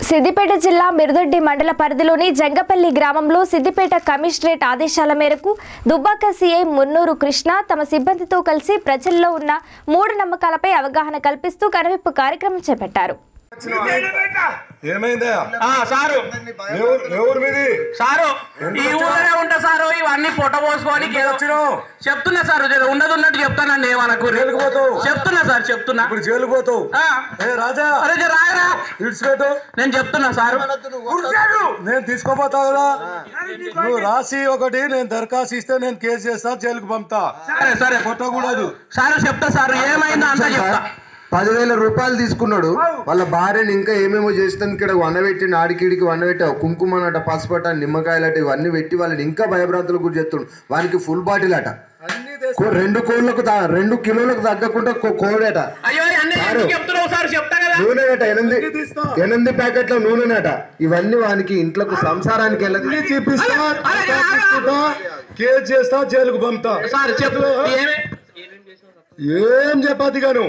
సిద్దిపేట జిల్లా మిరుదొడ్డి మండల పరిధిలోని జంగపల్లి గ్రామంలో సిద్దిపేట కమిషనరేట్ ఆదేశాల మేరకు దుబ్బాక సీఐ మున్నూరు కృష్ణ తమ సిబ్బందితో కలిసి ప్రజల్లో ఉన్న మూఢనమ్మకాలపై అవగాహన కల్పిస్తూ కనువిప్పు కార్యక్రమం చేపట్టారు ఏమైందా ఆ, సారు ఎవరు ఎవరు మీది సారు ఈ ఊళ్ళోనే ఉంటా సారు ఇవన్నీ పొట్ట పోసుకొని ఏదో వచ్చినావు చెప్తున్నా సారు జర ఉన్నది ఉన్నట్టు చెప్తానండి ఏమనకు జైలుకు పోతావు చెప్తున్నా సార్ చెప్తున్నా ఇప్పుడు జైలు పోతావు ఆ, ఏ రాజా అరే జర రాయరా ఇడిచిపెట్టు నేను చెప్తున్నా సారు నేను తీసుకోపోతా కదా నువ్వు రాసి ఒకటి నేను దరఖాస్తు ఇస్తే నేను కేసు చేస్తా జైలుకు పంపుతా సరే సరే కొట్టకూడదు సారు చెప్తా సారు ఏమైందో అంతా చెప్తా పదివేల రూపాయలు తీసుకున్నాడు వాళ్ళ భార్యని ఇంకా ఏమేమో చేస్తాను ఇక్కడ వన్నబెట్టి నాడికిడికి వన్నబెట్టి కుంకుమ అట పసుపట నిమ్మకాయలట ఇవన్నీ పెట్టి వాళ్ళని ఇంకా భయభ్రాంతులకు గురి చేస్తుండు వానికి ఫుల్ బాటిల్ అట కో- రెండు కోళ్ళకు తా- రెండు కిలోలకు తగ్గకుండా కో- కోడట అయ్యో అన్ని ఎందుకు చెప్తున్నావు సార్ చెప్తా కదా నూనెనట ఎనిమిది ఎనిమిది ప్యాకెట్ల నూనెనట ఇవన్నీ వానికి ఇంట్లోకి సంసారానికి వెళ్ళదు అన్ని చూపిస్తా అరే, అరే, అరే. తీసుకుంటా, కేసు చేస్తా జైలుకు పంపుతా సార్ చెప్పు ఏమే ఏం చెప్పద్ది గాను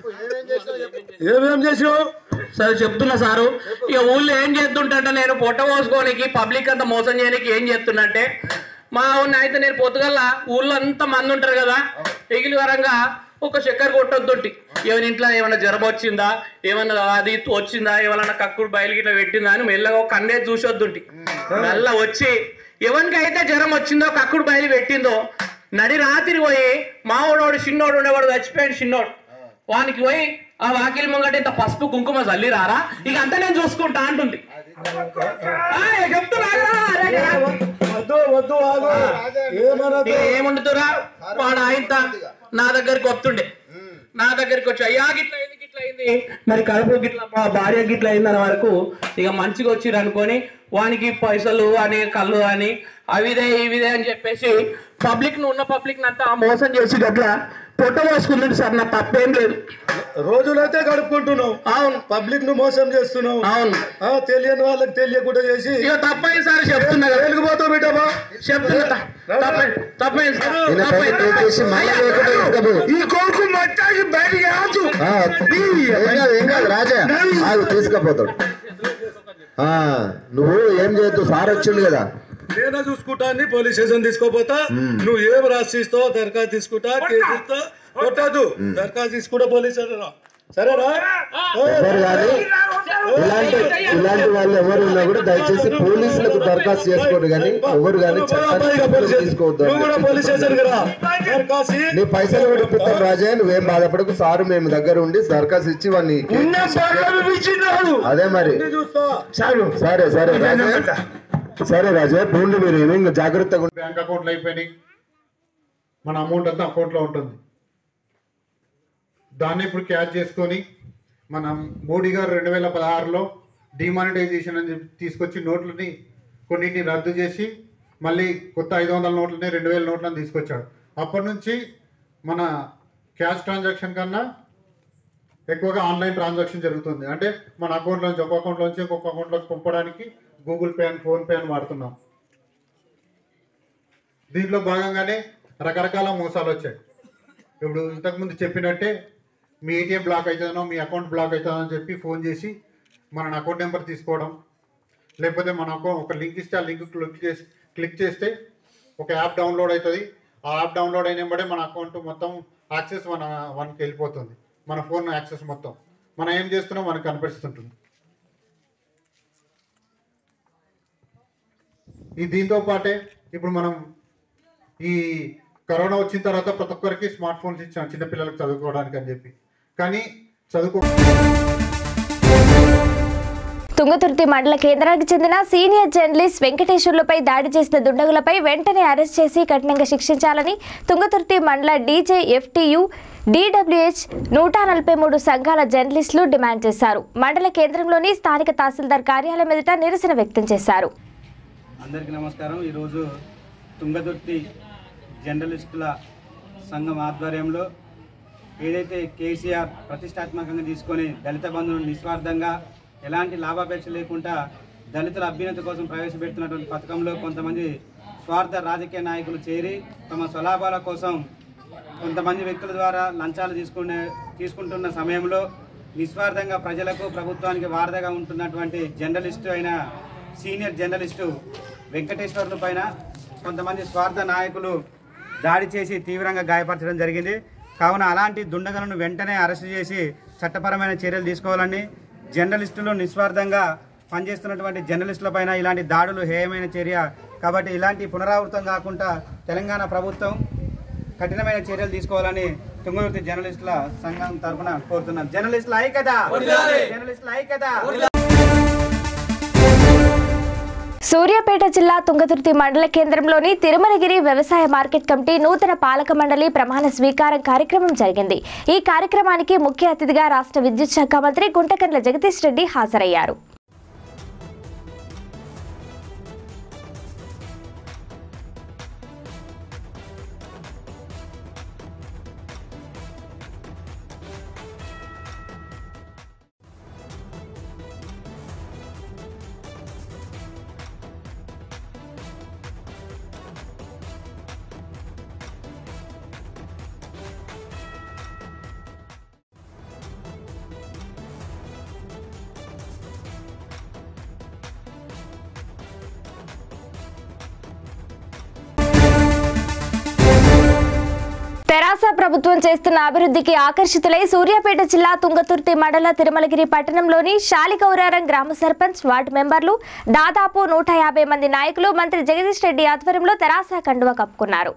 ఏమేం చేసినావు సరే చెప్తున్నా సారు ఇక ఊళ్ళో ఏం చేస్తుంటే నేను పొట్ట పోసుకోనికి పబ్లిక్ అంతా మోసం చేయడానికి ఏం చేస్తున్నట్టే మా ఊరిని అయితే నేను పొద్దుగల్లా ఊళ్ళో అంత మంది ఉంటారు కదా ఎగిలి వరంగా ఒక చక్కెర కొట్టొద్దుంటి ఏమైనా ఇంట్లో ఏమైనా జ్వరం వచ్చిందా ఏమన్నా అది వచ్చిందా ఏమైనా కక్కుడు బయలు గిట్లా పెట్టిందా అని మెల్లగా ఒక కన్నే చూసొద్దుంటి మెల్ల వచ్చి ఎవరికైతే జ్వరం వచ్చిందో కక్కుడు బయలు పెట్టిందో నడి రాత్రి పోయి మావాడోడు చిన్నోడు ఉండేవాడు చచ్చిపోయాడు చిన్నోడు వానికి పోయి ఆ వాకిలి ముంగట ఇంత పసుపు కుంకుమ చల్లి రారా ఇక అంతా నేను చూసుకుంటా అంటుంది ఆ, ఇక చెప్తున్నా ఆగరా, ఆగరా. వద్దు వద్దు ఆగు ఏమనదు ఇక ఏముండుతురా వాడు ఆయన నా దగ్గరికి వస్తుండే నా దగ్గరికి వచ్చి అయ్యా గిట్ల అయింది గిట్ల అయింది మరి కడుపు గిట్ల మా భార్య గిట్ల అయింది అనే వరకు ఇక మంచిగా వచ్చిర్రు అనుకొని వానికి పైసలు అని కళ్ళు అని అవిదే ఇవిదే అని చెప్పేసి పబ్లిక్ ను ఉన్న పబ్లిక్ అంతా మోసం చేసి గట్ల పొట్ట పోసుకుందండి సార్ నా తప్పేం లేదు రోజులైతే గడుపుకుంటున్నావు అవును పబ్లిక్ ను మోసం చేస్తున్నావు అవును ఆ, తెలియని వాళ్ళకి తెలియకుండా చేసి ఇక తప్పైంది సార్ చెప్తున్నా కదా. వెళ్ళిపోతావు బిడ్డమా చెప్తున్నా త- తప్పైంది తప్పైంది సార్ ఈయన పైన తప్పైంది. చేసి మళ్ళీ లేకుండా తీసుకపో. ఈ కొడుకు మట్టాకి బయటికి రాదు ఆ, ఏం కాదు ఏం కాదు రాజా ఆగు తీసుకపోతాడు ఆ, నువ్వు ఏం చేయొద్దు సార్ వచ్చిండు కదా నేనే చూసుకుంటా అని పోలీస్ స్టేషన్ తీసుకోపోతా నువ్వు ఏం రాసిస్తావు దరఖాస్తు తీసుకుంటా కేసు ఇస్తా కొట్టదు దరఖాస్తు తీసుకుంటా పోలీస్ స్టేషన్ రా. సరేనా ఎవరు కానీ ఇలాంటి ఇలాంటి వాళ్ళు ఎవరు ఉన్నా కూడా దయచేసి పోలీసులకు దరఖాస్తు చేసుకోండి కానీ ఎవరు కానీ చట్టాన్ని తీసుకోవద్దు నువ్వు కూడా పోలీస్ స్టేషన్ రా దరఖాస్తు ఇ- నీ పైసలు కూడా ఇప్పిస్తాం రాజా నువ్వేం బాధపడకు సారు మేము దగ్గర ఉండి దరఖాస్తు ఇచ్చి వాడిని ఉన్న పనులు పిలిచినాడు. అదే మరి అన్ని చూస్తా సరే సరే రాజా సరే రాజా పోండి మీరు ఏమీ ఇంకా జాగ్రత్తగా ఉండండి. బ్యాంక్ అకౌంట్లు అయిపోయినాయి మన అమౌంట్ అంతా అకౌంట్లో ఉంటుంది దాన్ని ఇప్పుడు క్యాచ్ చేసుకొని మనం మోడీ గారు రెండు వేల పదహారులో డిమానిటైజేషన్ అని చెప్పి తీసుకొచ్చి నోట్లని కొన్నిటిని రద్దు చేసి మళ్ళీ కొత్త ఐదు వందల నోట్లని రెండు వేల నోట్లను తీసుకొచ్చాడు అప్పటి నుంచి మన క్యాష్ ట్రాన్సాక్షన్ కన్నా ఎక్కువగా ఆన్లైన్ ట్రాన్సాక్షన్ జరుగుతుంది అంటే మన అకౌంట్ నుంచి ఒక అకౌంట్ నుంచి ఇంకొక అకౌంట్లోకి పంపడానికి గూగుల్ పే అని ఫోన్పే అని వాడుతున్నాం దీంట్లో భాగంగానే రకరకాల మోసాలు వచ్చాయి ఇప్పుడు ఇంతకుముందు చెప్పినట్టే మీ ఏటీఎం బ్లాక్ అవుతుందనో మీ అకౌంట్ బ్లాక్ అవుతుందో అని చెప్పి ఫోన్ చేసి మన అకౌంట్ నెంబర్ తీసుకోవడం లేకపోతే మన అకౌంట్ ఒక లింక్ ఇస్తే ఆ లింక్ క్లిక్ చేసి క్లిక్ చేస్తే ఒక యాప్ డౌన్లోడ్ అవుతుంది ఆ యాప్ డౌన్లోడ్ అయిన వెంబడే మన అకౌంట్ మొత్తం యాక్సెస్ మన మనకి వెళ్ళిపోతుంది మన ఫోన్ యాక్సెస్ మొత్తం మనం ఏం చేస్తున్నాం మనకు కనిపిస్తుంటుంది ఈ దీంతో పాటే ఇప్పుడు మనం ఈ కరోనా వచ్చిన తర్వాత ప్రతి ఒక్కరికి స్మార్ట్ ఫోన్స్ ఇచ్చాం చిన్నపిల్లలకు చదువుకోవడానికి అని చెప్పి కానీ చదువుకో తుంగతుర్తి మండల కేంద్రానికి చెందిన సీనియర్ జర్నలిస్ట్ వెంకటేశ్వర్లపై దాడి చేసిన దుండగులపై వెంటనే అరెస్ట్ చేసి కఠినంగా శిక్షించాలని తుంగతుర్తి మండల డీజే ఎఫ్టీయు డీడబ్ల్యూహెచ్ నూట నలభై మూడు సంఘాల జర్నలిస్టులు డిమాండ్ చేశారు మండల కేంద్రంలోని స్థానిక తహసీల్దార్ కార్యాలయం ఎదుట నిరసన వ్యక్తం చేశారు అందరికీ నమస్కారం ఈరోజు తుంగతుర్తి జర్నలిస్టుల సంఘం ఆధ్వర్యంలో ఏదైతే కేసీఆర్ ప్రతిష్టాత్మకంగా తీసుకొని దళిత బంధువులను నిస్వార్థంగా ఎలాంటి లాభాపేక్ష లేకుండా దళితుల అభ్యున్నతి కోసం ప్రవేశపెడుతున్నటువంటి పథకంలో కొంతమంది స్వార్థ రాజకీయ నాయకులు చేరి తమ స్వలాభాల కోసం కొంతమంది వ్యక్తుల ద్వారా లంచాలు తీసుకునే తీసుకుంటున్న సమయంలో నిస్వార్థంగా ప్రజలకు ప్రభుత్వానికి వారధగా ఉంటున్నటువంటి జర్నలిస్టు అయిన సీనియర్ జర్నలిస్టు వెంకటేశ్వర్లు పైన కొంతమంది స్వార్థ నాయకులు దాడి చేసి తీవ్రంగా గాయపరచడం జరిగింది కావున అలాంటి దుండగలను వెంటనే అరెస్టు చేసి చట్టపరమైన చర్యలు తీసుకోవాలని జర్నలిస్టులు నిస్వార్థంగా పనిచేస్తున్నటువంటి జర్నలిస్టుల పైన ఇలాంటి దాడులు హేయమైన చర్య కాబట్టి ఇలాంటి పునరావృతం కాకుండా తెలంగాణ ప్రభుత్వం కఠినమైన చర్యలు తీసుకోవాలని తుంగతుర్తి జర్నలిస్టుల సంఘం తరఫున కోరుతున్నాం జర్నలిస్టుల ఐక్యత జర్నలిస్టుల ఐక్యత సూర్యాపేట జిల్లా తుంగతుర్తి మండల కేంద్రంలోని తిరుమలగిరి వ్యవసాయ మార్కెట్ కమిటీ నూతన పాలక మండలి ప్రమాణ స్వీకారం కార్యక్రమం జరిగింది ఈ కార్యక్రమానికి ముఖ్య అతిథిగా రాష్ట్ర విద్యుత్ శాఖ మంత్రి గుంటకర్ల జగదీష్ రెడ్డి హాజరయ్యారు తెరాస ప్రభుత్వం చేస్తున్న అభివృద్ధికి ఆకర్షితులై సూర్యాపేట జిల్లా తుంగతుర్తి మండల తిరుమలగిరి పట్టణంలోని శాలికౌరారం గ్రామ సర్పంచ్ వార్డు మెంబర్లు దాదాపు నూట యాభై మంది నాయకులు మంత్రి జగదీష్ రెడ్డి ఆధ్వర్యంలో తెరాస కండువ కప్పుకున్నారు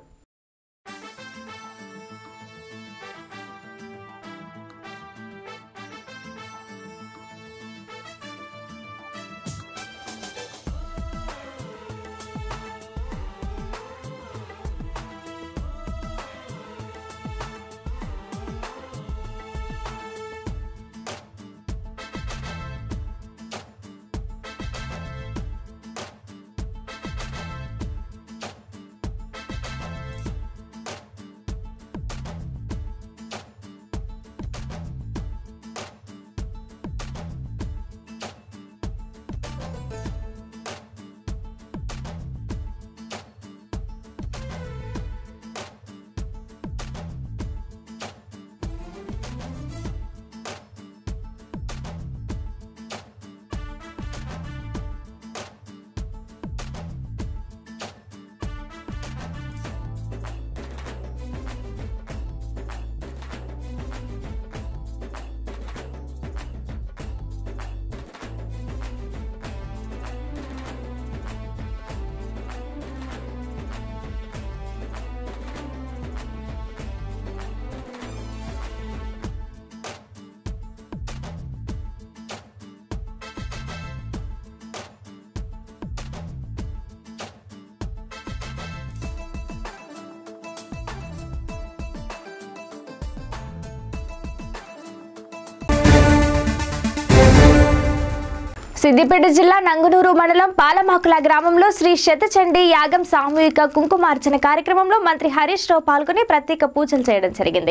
సిద్దిపేట జిల్లా నంగునూరు మండలం పాలమాకుల గ్రామంలో శ్రీ శతచండి యాగం సామూహిక కుంకుమార్చన కార్యక్రమంలో మంత్రి హరీష్ రావు పాల్గొని ప్రత్యేక పూజలు చేయడం జరిగింది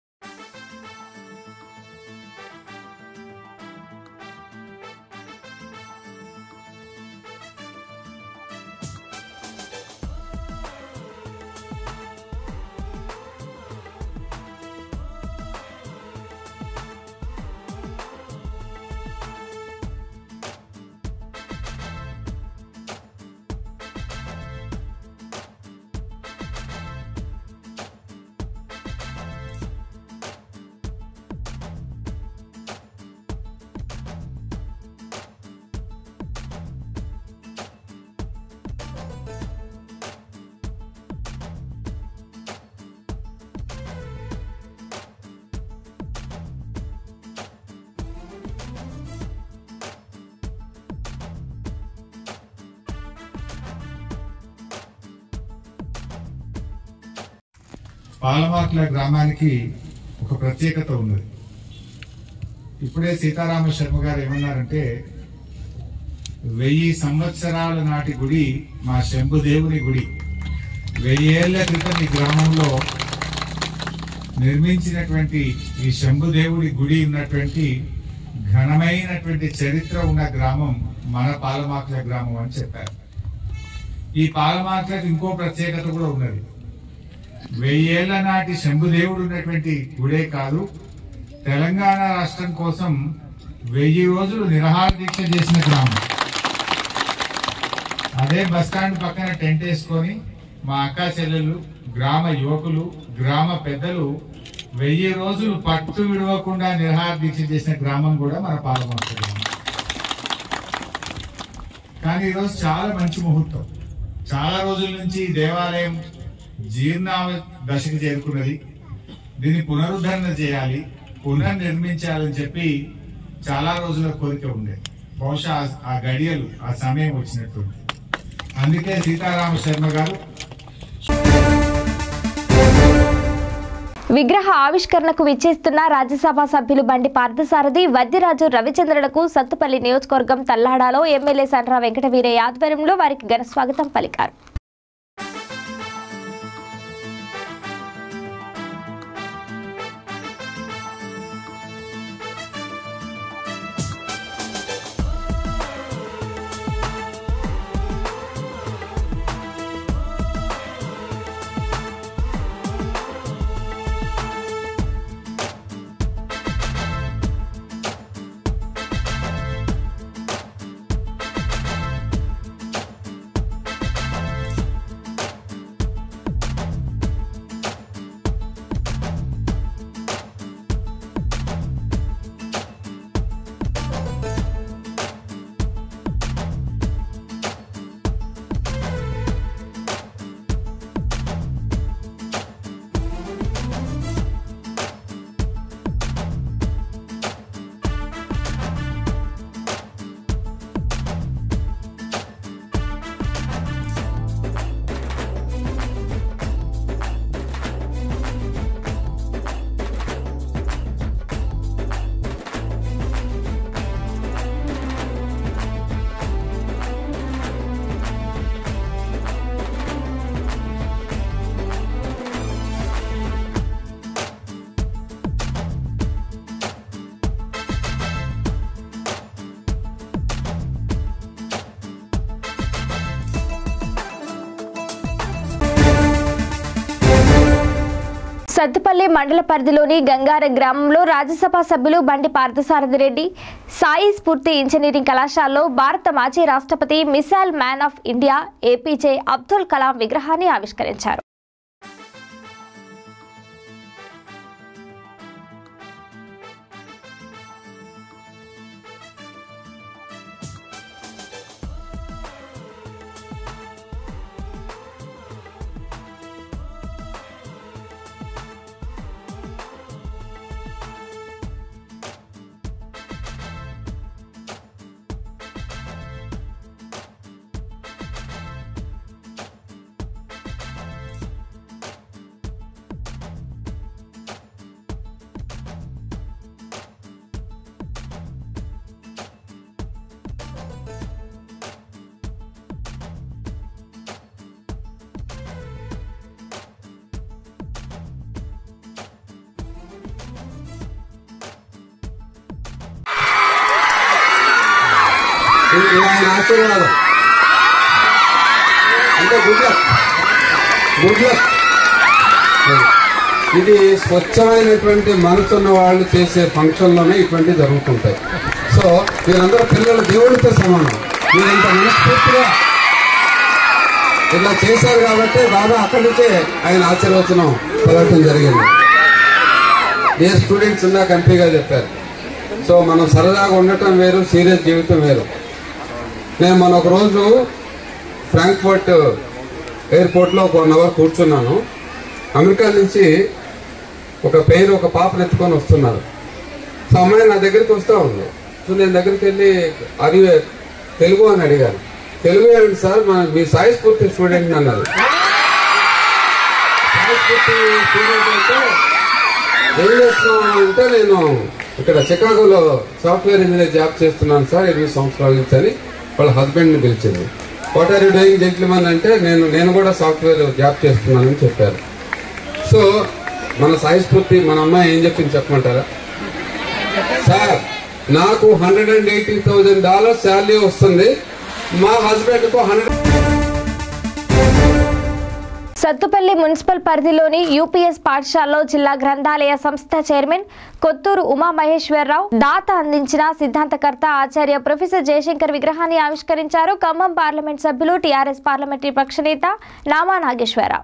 పాలమాట్ల గ్రామానికి ఒక ప్రత్యేకత ఉన్నది ఇప్పుడే సీతారామ శర్మ గారు ఏమన్నారంటే వెయ్యి సంవత్సరాల నాటి గుడి మా శంభుదేవుని గుడి వెయ్యేళ్ల క్రితం ఈ గ్రామంలో నిర్మించినటువంటి ఈ శంభుదేవుడి గుడి ఉన్నటువంటి ఘనమైనటువంటి చరిత్ర ఉన్న గ్రామం మన పాలమాట్ల గ్రామం అని చెప్పారు ఈ పాలమాట్లకు ఇంకో ప్రత్యేకత కూడా ఉన్నది వెయ్యేళ్ల నాటి శంభుదేవుడు ఉన్నటువంటి గుడే కాదు తెలంగాణ రాష్ట్రం కోసం వెయ్యి రోజులు నిరహార దీక్ష చేసిన గ్రామం అదే బస్ స్టాండ్ పక్కన టెంట్ వేసుకొని మా అక్క చెల్లెలు గ్రామ యువకులు గ్రామ పెద్దలు వెయ్యి రోజులు పట్టు విడవకుండా నిరహార దీక్ష చేసిన గ్రామం కూడా మన పాలమూరు గ్రామం కానీ ఈరోజు చాలా మంచి ముహూర్తం చాలా రోజుల నుంచి ఈ దేవాలయం జీర్ణావ దశకు చేరుకున్నది దీన్ని పునరుద్ధరణ చేయాలి పునర్నిర్మించాలని చెప్పి చాలా రోజుల కోరిక ఉండేది బహుశా ఆ- ఆ గడియలు ఆ సమయం వచ్చినట్టుంది అందుకే సీతారామ శర్మ గారు విగ్రహ ఆవిష్కరణకు విచ్చేస్తున్న రాజ్యసభ సభ్యులు బండి పార్థసారథి వద్యరాజు రవిచంద్రులకు సత్తుపల్లి నియోజకవర్గం తల్లాడాలో ఎమ్మెల్యే సండ్ర వెంకటవీరయ్య ఆధ్వర్యంలో వారికి ఘన స్వాగతం పలికారు సత్తుపల్లి మండల పరిధిలోని గంగార గ్రామంలో రాజ్యసభ సభ్యులు బండి పార్థసారథి రెడ్డి సాయి స్ఫూర్తి ఇంజనీరింగ్ కళాశాలలో భారత మాజీ రాష్ట్రపతి missile man of India APJ Abdul Kalam విగ్రహాన్ని ఆవిష్కరించారు ఇది ఆయన ఆశీర్వాదం అంటే గుడ్ లక్ గుడ్ లక్ ఇది స్వచ్ఛమైనటువంటి మనసున్న వాళ్ళు చేసే ఫంక్షన్లోనే ఇటువంటి జరుగుతుంటాయి సో మీరందరూ పిల్లలు దేవుడితో సమానం మీరు ఇంత మనస్ఫూర్తిగా ఇలా చేశారు కాబట్టి బాబా అక్కడి నుంచే ఆయన ఆశీర్వచనం పలకటం జరిగింది ఏ స్టూడెంట్స్ ఇందాక ఎంపీగా చెప్పారు సో మనం సరదాగా ఉండటం వేరు సీరియస్ జీవితం వేరు నేను మన ఒక రోజు ఫ్రాంక్ఫర్ట్ ఎయిర్పోర్ట్లో ఒక వన్ అవర్ కూర్చున్నాను అమెరికా నుంచి ఒక పేరు ఒక పాపను ఎత్తుకొని వస్తున్నారు సో అమ్మాయి నా దగ్గరికి వస్తూ ఉంది సో నేను దగ్గరికి వెళ్ళి అది తెలుగు అని అడిగాను తెలుగు ఏంటి సార్ మన మీ సాయి స్ఫూర్తి స్టూడెంట్ అన్నారు సాయి స్ఫూర్తి స్టూడెంట్ అయితే ఏం చేస్తున్నావు అంటే నేను ఇక్కడ చికాగోలో సాఫ్ట్వేర్ ఇంజనీర్ జాబ్ చేస్తున్నాను సార్ ఎనిమిది సంవత్సరాల నుంచి అని వాళ్ళ హస్బెండ్ ని పిలిచింది what are you doing gentleman అంటే నేను నేను కూడా సాఫ్ట్వేర్ జాబ్ చేస్తున్నానని చెప్పారు సో మన సాయి స్ఫూర్తి మన అమ్మాయి ఏం చెప్పింది చెప్పమంటారా సార్ నాకు hundred and eighty thousand dollars salary వస్తుంది మా హస్బెండ్ కు హండ్రెడ్ సత్తుపల్లి మున్సిపల్ పరిధిలోని యూపీఎస్ పాఠశాలలో జిల్లా గ్రంథాలయ సంస్థ చైర్మన్ కొత్తూరు ఉమామహేశ్వరరావు దాత అందించిన సిద్ధాంతకర్త ఆచార్య ప్రొఫెసర్ జయశంకర్ విగ్రహాన్ని ఆవిష్కరించారు ఖమ్మం పార్లమెంట్ సభ్యులు టీఆర్ఎస్ పార్లమెంటరీ పక్షనేత నామా నాగేశ్వరరావు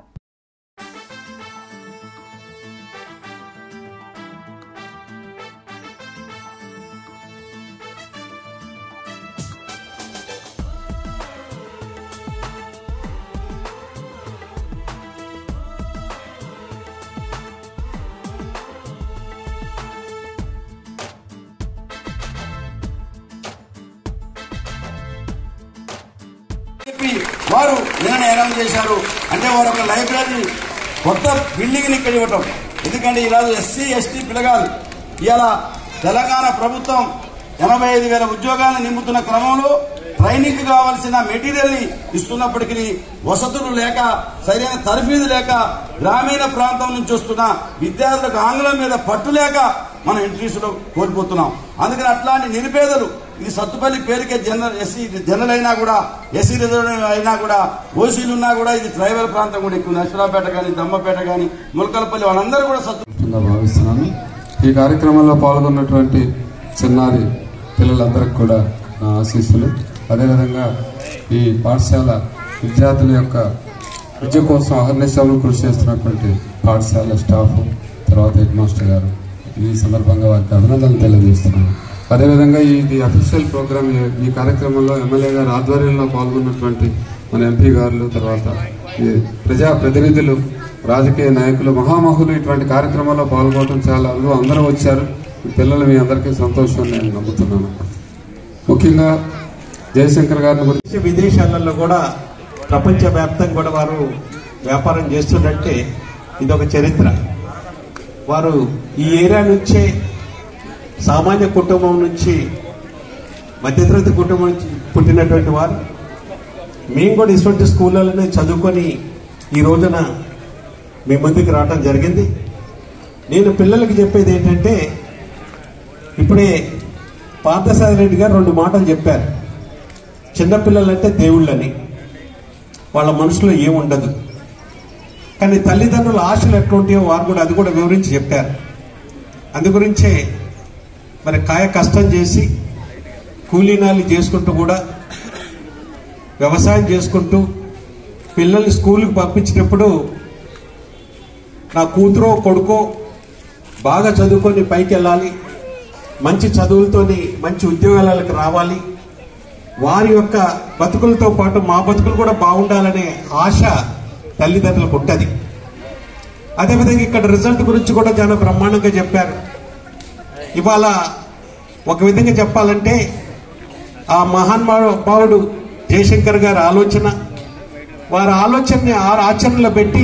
చెప్పి వారు నిర్ణయం అనౌన్స్ చేశారు అంటే వారు ఒక లైబ్రరీ కొత్త బిల్డింగ్ని ఇక్కడ ఇవ్వటం ఎందుకంటే ఈరోజు ఎస్సీ ఎస్టీ పిల్లగాలు ఇవాళ తెలంగాణ ప్రభుత్వం ఎనభై ఐదు వేల ఉద్యోగాలను నింపుతున్న క్రమంలో ట్రైనింగ్ కావాల్సిన మెటీరియల్ని ఇస్తున్నప్పటికీ వసతులు లేక సరైన తరఫీదు లేక గ్రామీణ ప్రాంతం నుంచి వస్తున్న విద్యార్థులకు ఆంగ్లం మీద పట్టు లేక మనం ఇంట్రీస్లో కోల్పోతున్నాం అందుకని అట్లాంటి నిరుపేదలు ఇది సత్తుపల్లి పేరుకే జనరల్ ఎస్సీ జనరల్ అయినా కూడా ఎస్సీ రిజర్వ్ అయినా కూడా ఓసీలు ఉన్నా కూడా ఇది ట్రైబల్ ప్రాంతం కూడా ఎక్కువ నర్సరాపేట కానీ దమ్మపేట కానీ ములకలపల్లి వాళ్ళందరూ కూడా సత్తు గా భావిస్తున్నాను ఈ కార్యక్రమంలో పాల్గొన్నటువంటి చిన్నారి పిల్లలందరికీ కూడా నా ఆశీస్సులు అదేవిధంగా ఈ పాఠశాల విద్యార్థుల యొక్క విద్య కోసం అహర్నిశలు కృషి చేస్తున్నటువంటి పాఠశాల స్టాఫ్ తర్వాత హెడ్ మాస్టర్ గారు ఈ సందర్భంగా వారికి అభినందనలు తెలియజేస్తున్నాను అదేవిధంగా ఇది అఫీషియల్ ప్రోగ్రామ్ ఈ- ఈ కార్యక్రమంలో ఎమ్మెల్యే గారు ఆధ్వర్యంలో పాల్గొన్నటువంటి మన ఎంపీ గారులు తర్వాత ఈ ప్రజా ప్రతినిధులు రాజకీయ నాయకులు మహామహులు ఇటువంటి కార్యక్రమాల్లో పాల్గొనడం చాలా అరుదు అందరూ వచ్చారు ఈ పిల్లలు మీ అందరికీ సంతోషం అని నేను నమ్ముతున్నాను ముఖ్యంగా జయశంకర్ గారిని గురించి దేశ విదేశాలలో కూడా ప్రపంచవ్యాప్తంగా కూడా వారు వ్యాపారం చేస్తున్నట్టే ఇది ఒక చరిత్ర వారు ఈ ఏరియా నుంచే సామాన్య కుటుంబం నుంచి మధ్యతరగతి కుటుంబం నుంచి పుట్టినటువంటి వారు మేము కూడా ఇటువంటి స్కూళ్ళలోనే చదువుకొని ఈ రోజున మీ ముందుకు రావడం జరిగింది నేను పిల్లలకి చెప్పేది ఏంటంటే ఇప్పుడే పార్థసారి రెడ్డి గారు రెండు మాటలు చెప్పారు చిన్నపిల్లలంటే దేవుళ్ళని వాళ్ళ మనసులో ఏముండదు కానీ తల్లిదండ్రుల ఆశలు ఎట్లుంటాయో వారు కూడా అది కూడా వివరించి చెప్పారు అందు గురించే మరి కాయ కష్టం చేసి కూలీనాలు చేసుకుంటూ కూడా వ్యవసాయం చేసుకుంటూ పిల్లల్ని స్కూల్కి పంపించినప్పుడు నా కూతురో కొడుకో బాగా చదువుకొని పైకి వెళ్ళాలి మంచి చదువులతోని మంచి ఉద్యోగాలకు రావాలి వారి యొక్క బతుకులతో పాటు మా బతుకులు కూడా బాగుండాలనే ఆశ తల్లిదండ్రులకు ఉంటుంది అదేవిధంగా ఇక్కడ రిజల్ట్ గురించి కూడా చాలా బ్రహ్మాండంగా చెప్పారు ఇవాళ ఒక విధంగా చెప్పాలంటే ఆ మహానుభావుడు జయశంకర్ గారి ఆలోచన వారి ఆలోచనని ఆరు ఆచరణలో పెట్టి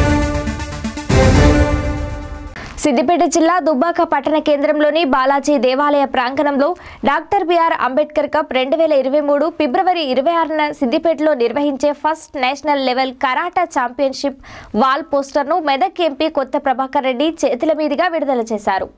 సిద్దిపేట జిల్లా దుబ్బాక పట్టణ కేంద్రంలోని బాలాజీ దేవాలయ ప్రాంగణంలో డాక్టర్ బిఆర్ అంబేద్కర్ కప్ రెండు వేల ఇరవై మూడు ఫిబ్రవరి ఇరవై ఆరున సిద్దిపేటలో నిర్వహించే first national level karate championship wall పోస్టర్ను మెదక్ ఎంపీ కొత్త ప్రభాకర్ రెడ్డి చేతుల మీదుగా విడుదల చేశారు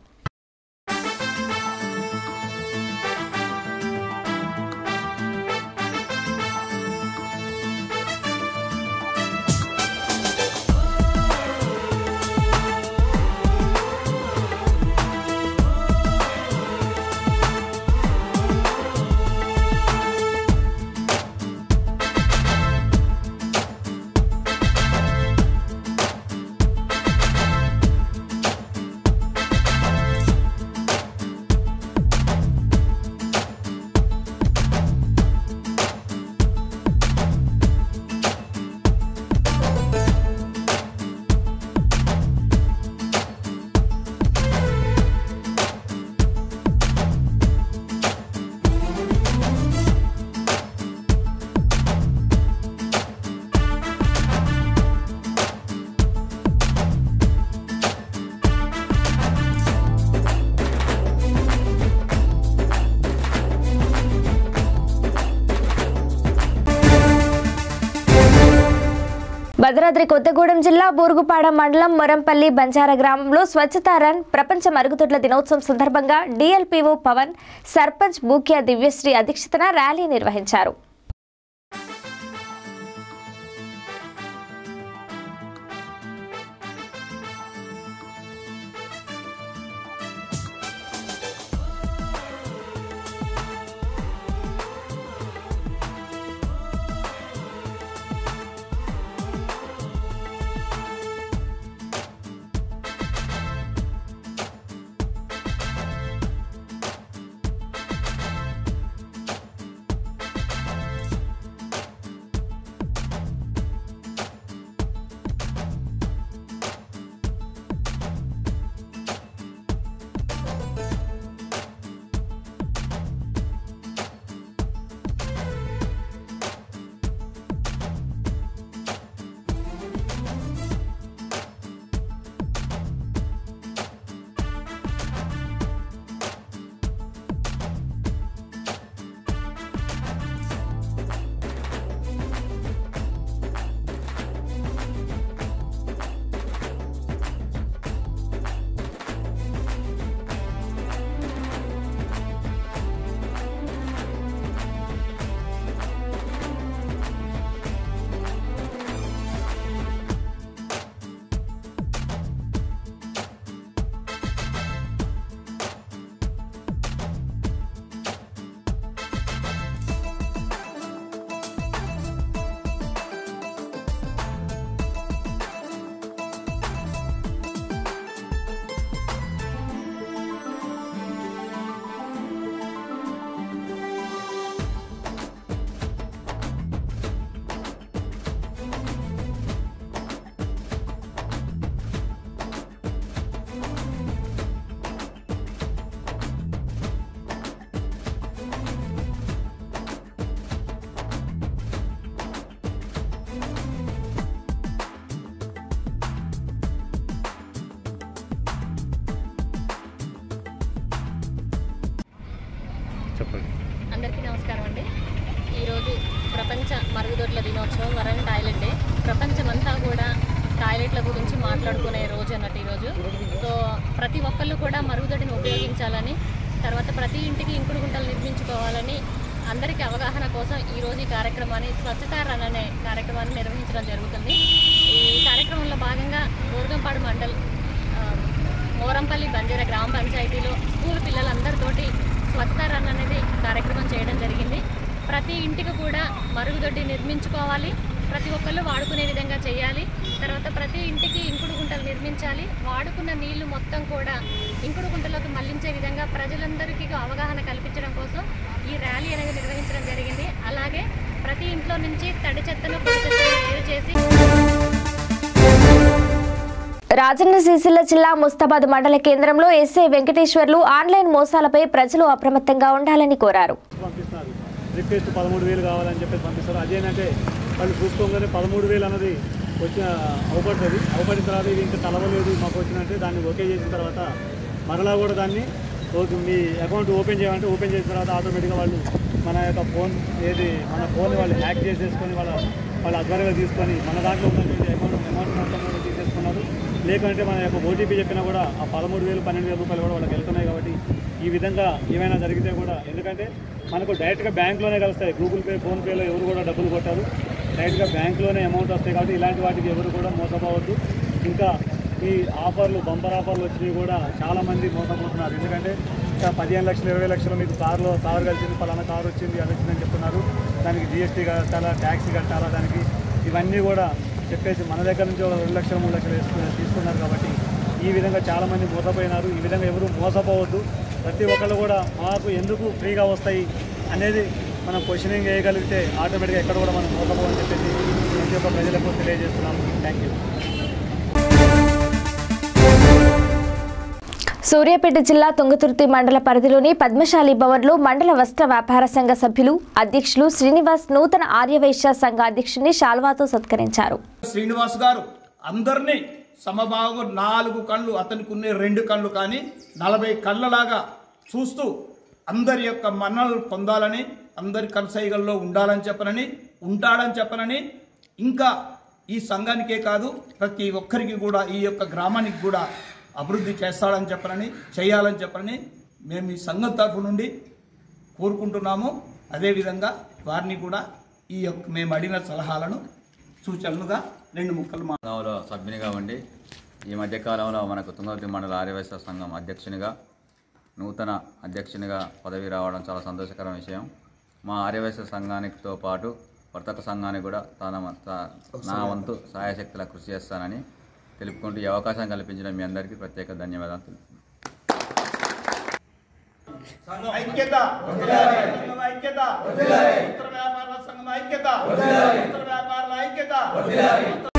భద్రాద్రి కొత్తగూడెం జిల్లా బూరుగుపాడ మండలం మొరంపల్లి బంజారా గ్రామంలో స్వచ్ఛతా రన్ ప్రపంచ మరుగుదొడ్ల దినోత్సవం సందర్భంగా డిఎల్పిఓ పవన్ సర్పంచ్ బూక్యా దివ్యశ్రీ అధ్యక్షతన ర్యాలీ నిర్వహించారు చెప్పండి అందరికీ నమస్కారం అండి ఈరోజు ప్రపంచ మరుగుదొడ్ల దినోత్సవం వరల్డ్ టాయిలెట్ డే ప్రపంచమంతా కూడా టాయిలెట్ల గురించి మాట్లాడుకునే రోజు అన్నట్టు ఈరోజు సో ప్రతి ఒక్కళ్ళు కూడా మరుగుదొడ్డిని ఉపయోగించాలని తర్వాత ప్రతి ఇంటికి ఇంకుడు గుంటలు నిర్మించుకోవాలని అందరికీ అవగాహన కోసం ఈరోజు ఈ కార్యక్రమాన్ని స్వచ్ఛతా రన్ అనే కార్యక్రమాన్ని నిర్వహించడం జరుగుతుంది ఈ కార్యక్రమంలో భాగంగా గోరుగంపాడు మండల్ ఆ, మోరంపల్లి బంజారా గ్రామ పంచాయతీలో స్కూల్ పిల్లలందరితోటి స్వచ్ఛతా రన్ అనేది కార్యక్రమం చేయడం జరిగింది ప్రతి ఇంటికి కూడా మరుగుదొడ్డి నిర్మించుకోవాలి ప్రతి ఒక్కళ్ళు వాడుకునే విధంగా చేయాలి తర్వాత ప్రతి ఇంటికి ఇంకుడు గుంటలు నిర్మించాలి వాడుకున్న నీళ్లు మొత్తం కూడా ఇంకుడు గుంటలోకి మళ్లించే విధంగా ప్రజలందరికీ అవగాహన కల్పించడం కోసం ఈ ర్యాలీ అనేది నిర్వహించడం జరిగింది అలాగే ప్రతి ఇంట్లో నుంచి తడి చెత్తను పొడి చెత్తను వేరు చేసి రాజన్న సిరిసిల్ల జిల్లా ముస్తాబాద్ మండల కేంద్రంలో ఎస్ఐ వెంకటేశ్వర్లు ఆన్లైన్ మోసాలపై ప్రజలు అప్రమత్తంగా ఉండాలని కోరారు పంపిస్తున్నారు రిక్వెస్ట్ పదమూడు వేలు కావాలని చెప్పేసి పంపిస్తారు అదేంటంటే వాళ్ళు చూసుకోగానే పదమూడు వేలు అన్నది వచ్చిన అవపడుతుంది అవపడిన తర్వాత ఇది ఇంకా తలవలేదు మాకు వచ్చినంటే దాన్ని ఓకే చేసిన తర్వాత మరలా కూడా దాన్ని ఓకే మీ అకౌంట్ ఓపెన్ చేయాలంటే ఓపెన్ చేసిన తర్వాత ఆటోమేటిక్గా వాళ్ళు మన యొక్క ఫోన్ ఏది మన ఫోన్ వాళ్ళు హ్యాక్ చేసేసుకొని వాళ్ళ వాళ్ళ అధ్వర్యంగా తీసుకొని మన దాంట్లో ఉన్నటువంటి అకౌంట్ అమౌంట్ మొత్తం కూడా తీసేసుకున్నారు లేకుంటే మన యొక్క ఓటీపీ చెప్పినా కూడా ఆ పదమూడు వేలు పన్నెండు వేల రూపాయలు కూడా వాళ్ళకి వెళ్తున్నాయి కాబట్టి ఈ విధంగా ఏమైనా జరిగితే కూడా ఎందుకంటే మనకు డైరెక్ట్గా బ్యాంక్లోనే కలుస్తాయి గూగుల్ పే ఫోన్పేలో ఎవరు కూడా డబ్బులు కొట్టారు డైరెక్ట్గా బ్యాంక్లోనే అమౌంట్ వస్తాయి కాబట్టి ఇలాంటి వాటికి ఎవరు కూడా మోసపోవద్దు ఇంకా ఈ ఆఫర్లు బంపర్ ఆఫర్లు వచ్చినవి కూడా చాలామంది మోసపోతున్నారు ఎందుకంటే ఇంకా పదిహేను లక్షలు ఇరవై లక్షలు మీకు కారులో కారు కలిసింది పలానా కారు వచ్చింది అది వచ్చిందని చెప్తున్నారు దానికి జిఎస్టీ కట్టాలా ట్యాక్సీ కట్టాలా దానికి ఇవన్నీ కూడా చెప్పేసి మన దగ్గర నుంచి ఒక రెండు లక్షలు మూడు లక్షలు వేసుకుని తీసుకున్నారు కాబట్టి ఈ విధంగా చాలామంది మోసపోయినారు ఈ విధంగా ఎవరు మోసపోవద్దు ప్రతి ఒక్కళ్ళు కూడా మాకు ఎందుకు ఫ్రీగా వస్తాయి అనేది మనం క్వశ్చనింగ్ చేయగలిగితే ఆటోమేటిక్గా ఎక్కడ కూడా మనం మోసపోవని చెప్పేసి ప్రతి ఒక్క ప్రజలకు తెలియజేస్తున్నాము థ్యాంక్ యూ సూర్యాపేట జిల్లా తుంగతుర్తి మండల పరిధిలోని పద్మశాలి భవన్లో మండల వస్త్ర వ్యాపార సంఘ సభ్యులు అధ్యక్షులు శ్రీనివాస్ నూతన ఆర్యవైశ్య సంఘ అధ్యక్షుడిని శాల్వాతో సత్కరించారు శ్రీనివాస్ గారు అందరినీ సమభాగం నాలుగు కళ్ళు అతనికి ఉన్న రెండు కళ్ళు కానీ నలభై కళ్ళలాగా చూస్తూ అందరి యొక్క మన్నలు పొందాలని అందరి కనసైగల్లో ఉండాలని చెప్పనని ఉంటాడని చెప్పనని ఇంకా ఈ సంఘానికే కాదు ప్రతి ఒక్కరికి కూడా ఈ యొక్క గ్రామానికి కూడా అభివృద్ధి చేస్తాడని చెప్పనని చేయాలని చెప్పనని మేము ఈ సంఘం తరఫు నుండి కోరుకుంటున్నాము అదేవిధంగా వారిని కూడా ఈ యొక్క మేము అడిగిన సలహాలను సూచనలుగా రెండు ముక్కలు మా సంఘంలో సభ్యునిగా ఉండి ఈ మధ్యకాలంలో మనకు తుంగతుర్తి మండల ఆర్యవైశ్య సంఘం అధ్యక్షునిగా నూతన అధ్యక్షునిగా పదవి రావడం చాలా సంతోషకరమైన విషయం మా ఆర్యవైశ్య సంఘానికితో పాటు వర్తక సంఘానికి కూడా తన త- నా వంతు సాయశక్తుల కృషి చేస్తానని తెలుపుకుంటూ ఈ అవకాశం కల్పించిన మీ అందరికీ ప్రత్యేక ధన్యవాదాలు తెలుపుతున్నాను. ఐక్యత సంఘం ఐక్యత ఉత్తర వ్యాపారుల సంఘం ఐక్యత ఉత్తర వ్యాపారుల ఐక్యత